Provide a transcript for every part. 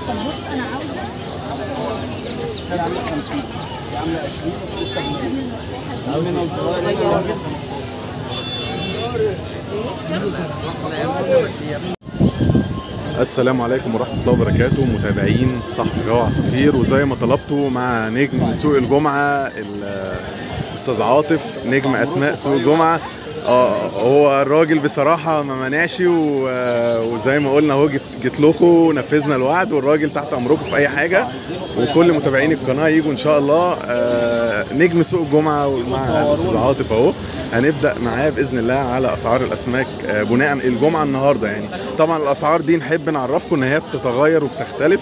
طب بص انا عاوزه كان عامله 50 دي عامله 20 بس 6 جنيه المساحه دي منها الصغير اللي هو 15 السلام عليكم ورحمة الله وبركاته متابعين صحفي جو عصافير وزي ما طلبتوا مع نجم سوق الجمعة ال- الأستاذ عاطف نجم أسماء سوق الجمعة اه هو الراجل بصراحة ما منعش و- وزي ما قلنا هو جيت, جيت لكم ونفذنا الوعد والراجل تحت أمركم في أي حاجة وكل متابعين القناة يجوا إن شاء الله آه، نجم سوق الجمعة مع الأستاذ عاطف أهو هنبدأ معاه بإذن الله على أسعار الأسماك آه، بناء الجمعة النهاردة يعني طبعا الأسعار دي نحب نعرفكم إن هي بتتغير وبتختلف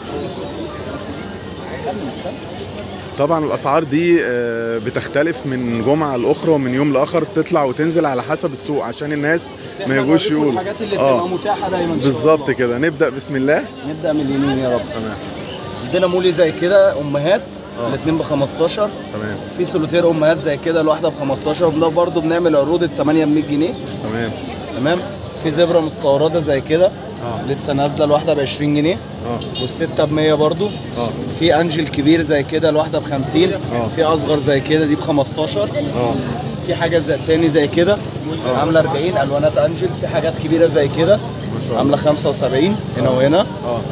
طبعا الاسعار دي آه، بتختلف من جمعه لاخرى ومن يوم لاخر بتطلع وتنزل على حسب السوق عشان الناس ما يجوش يقولوا الحاجات اللي بتبقى متاحه دايما إن شاء بالظبط الله. كده نبدا بسم الله نبدا من اليمين يا رب تمام عندنا مولي زي كده امهات الاثنين ب 15 تمام في سولوتير امهات زي كده الواحده ب 15 وده برضه بنعمل عروض ال 8 ب 100 جنيه تمام تمام في زبره مستورده زي كده اه لسه نازله الواحده ب 20 جنيه اه والسته ب 100 برضه اه في انجل كبير زي كده الواحده ب 50 اه. في اصغر زي كده دي ب 15 اه في حاجه زي تاني زي كده عامله 40 الوانات انجل في حاجات كبيره زي كده ما شاء الله عامله 75 هنا وهنا اه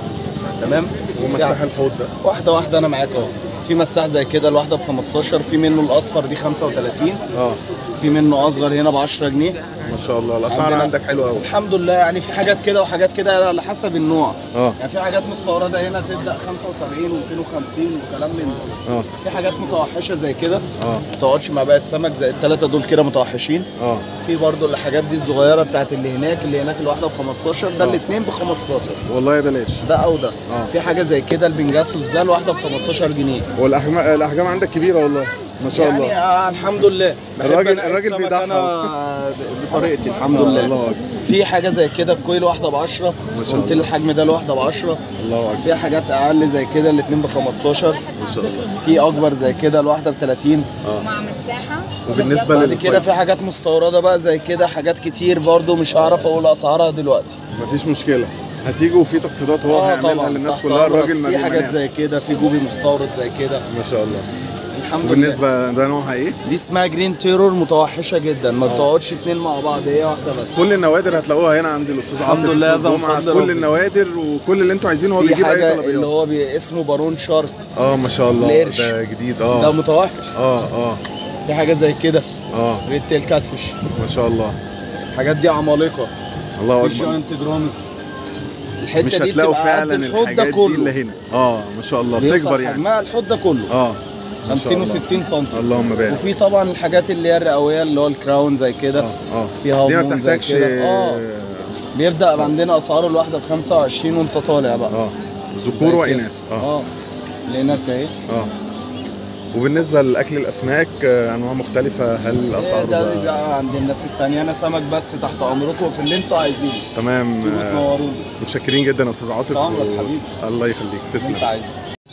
تمام ومساح الحوض ده واحده واحده انا معاك اهو في مساح زي كده الواحده ب 15 في منه الاصفر دي 35 اه في منه اصغر هنا ب 10 جنيه ما شاء الله الاسعار عندنا- عندك حلوه قوي الحمد لله يعني في حاجات كده وحاجات كده على حسب النوع اه. يعني في حاجات مستورده هنا تبدا 75 و250 وكلام من ده اه في حاجات متوحشه زي كده اه ما تقعدش مع باقي السمك زي الثلاثه دول كده متوحشين اه في برضو الحاجات دي الصغيره بتاعت اللي هناك اللي هناك الواحده ب 15 ده الاثنين ب 15 والله بلاش ده او ده اه. في حاجه زي كده البنجاسوس ده الواحده ب 15 جنيه والاحجام الاحجام عندك كبيره والله ما شاء يعني الله آه الحمد لله بحب الراجل- أنقي الراجل السمك بيضحك. انا بطريقتي الحمد آه، لله الله أكبر. في حاجه زي كده الكويل واحده ب 10 ما شاء قلت الله. الحجم ده الواحده ب 10 الله اكبر في حاجات اقل زي كده الاثنين ب 15 ما شاء الله في اكبر زي كده الواحده ب 30 مع مساحه وبالنسبه بعد كده للفايل في حاجات مستورده بقى زي كده حاجات كتير برضو مش هعرف اقول اسعارها دلوقتي مفيش مشكله هتيجوا في تخفيضات هو هيعملها للناس تحت كلها أمرك. الراجل ما في حاجات بيمنعش. زي كده في جوبي مستورد زي كده ما شاء الله الحمد لله وبالنسبه ده نوعها ايه دي اسمها جرين تيرور متوحشه جدا ما بتقعدش اتنين مع بعض هي واحده بس كل النوادر هتلاقوها هنا عند الاستاذ الحمد عاطف لله، في زي الجمعة. بفضل كل ربنا. النوادر وكل اللي انتوا عايزينه هو في بيجيب اي حاجه اللي طلبيات هو بي اسمه بارون شارك اه ما شاء الله القرش. ده جديد ده اه متوحش اه اه في حاجه زي كده اه ريد تيل كاتفش ما شاء الله الحاجات دي عمالقه الله في اكبر جاينت درامي الحته مش دي هتلاقوا بتبقى فعلا قد الحوض ده الحاجات دي كله الا هنا اه ما شاء الله بيوصل بتكبر يعني حجمها الحوض ده كله اه ما شاء 50 الله. و60 سم اللهم بارك وفي طبعا الحاجات اللي هي الرئويه اللي هو الكراون زي كده اه فيها دي ما هرمون زي بتحتاجش كده. اه بيبدا عندنا اسعار الواحده ب 25 وانت طالع بقى اه ذكور واناث اه اه الاناث اهي اه وبالنسبه لاكل الاسماك آه، انواع مختلفه هل الاسعار ده ده- بقى عند الناس التانية انا سمك بس تحت امركم في اللي انتوا عايزينه تمام تيجوا آه، تنوروني متشكرين جدا يا استاذ عاطف عمرك و- حبيبي. الله يخليك اللي تسلم انت عايزه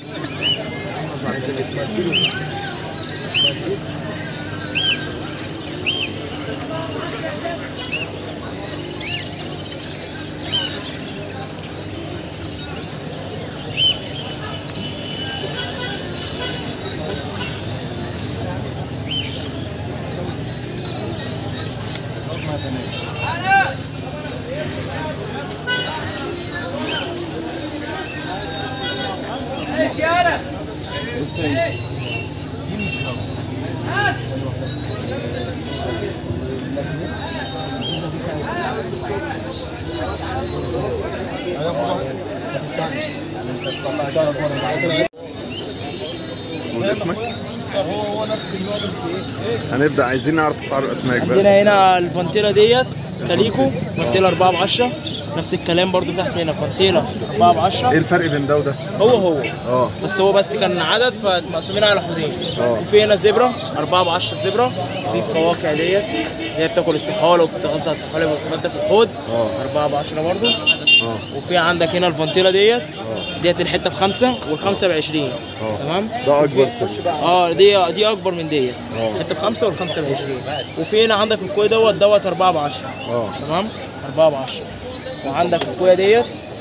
بص يا يوسف. قول اسمك هنبدا عايزين نعرف اسعار الاسماك بقى عندنا هنا الفانتيلا ديت كاليكو فانتيلا 4 ب 10 نفس الكلام برضو تحت هنا فانتيلا 4 ب 10 ايه الفرق بين ده وده هو هو اه بس هو بس كان عدد فمقسومين على حدين اه. وفي هنا زبرة 4 ب 10 الزبرة في القواقع ديت اللي هي بتاكل الطحالة وبتغذى الطحالة وبتغذى في الحوض 4 ب 10 برضو اه وفي عندك هنا الفانتيلا ديت ديت الحتة بخمسة والخمسة ب 20 تمام ده اكبر وفي- في اه دي دي اكبر من ديت اه. حته بخمسه والخمسه ب 20 وفي هنا عندك الكوي دوت دوت 4 ب 10 اه تمام 4 ب 10 وعندك الكويه ديت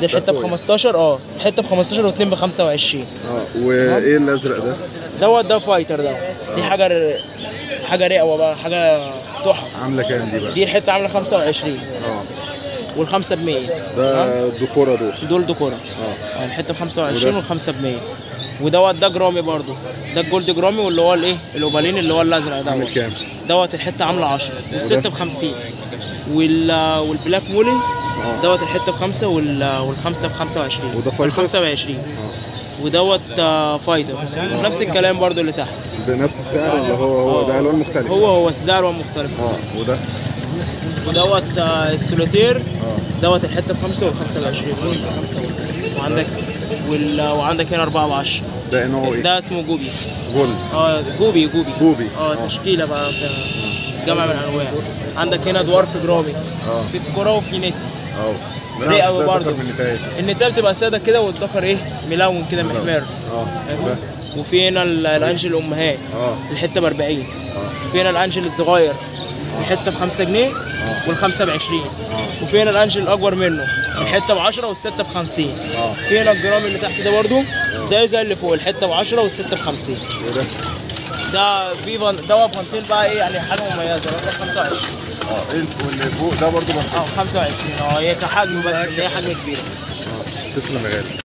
دي الحته ب كويس. 15 اه الحته ب 15 واثنين ب 25 اه وايه الازرق ده دوت ده فايتر ده دي حاجه ر- حاجه رقوه بقى حاجه تحفه عامله كام دي بقى دي الحته عامله 25 اه والخمسه ب 100 ده الدكوره دول دول ديكورة اه الحته ب 25 والخمسه ب 100 ودوت ده جرامي برضو ده الجولد جرامي واللي هو الايه الاوبالين اللي هو الازرق عامل دوت كام دوت الحته عامله 10 والسته ب 50 وال والبلاك مولي دوت الحته بخمسه وال والخمسه ب 25 وده فايتر؟ والخمسه ب 20 ودوت آه، فايتر نفس الكلام برضو اللي تحت بنفس السعر ولا هو هو ده الوان مختلف هو هو بس ده الوان مختلف اه وده ودوت آه، السوليتير دوت الحته بخمسه والخمسه ب 20 وعندك وال... وعندك هنا 4 ب 10 ده نوعه ايه ده اسمه جوبي جولد اه جوبي جوبي جوبي. اه تشكيله بقى بتاع جمع من الانواع عندك هنا دوار في جرامي اه في تكوره وفي نتي اه رقه بنعرف ازاي برضه. الدكر من النتايج النتايه بتبقى ساده كده والذكر ايه ملون كده محمر اه ده وفي هنا ال- الانجل الامهات اه الحته ب 40 اه في هنا الانجل الصغير الحته ب 5 جنيه والخمسه ب 20 وفي هنا الانجل الاكبر منه الحته ب 10 والسته ب 50 اه. في هنا الجرام اللي تحت ده برضه زي زي اللي فوق الحته ب 10 والسته ب 50 وده ده في فان ده فانتين بقى ايه يعني حاجه مميزه ده 25 اه ايه واللي فوق ده برضه برضه اه 25 اه هي كحجم بس مش هي حجم كبير تسلم يا غالي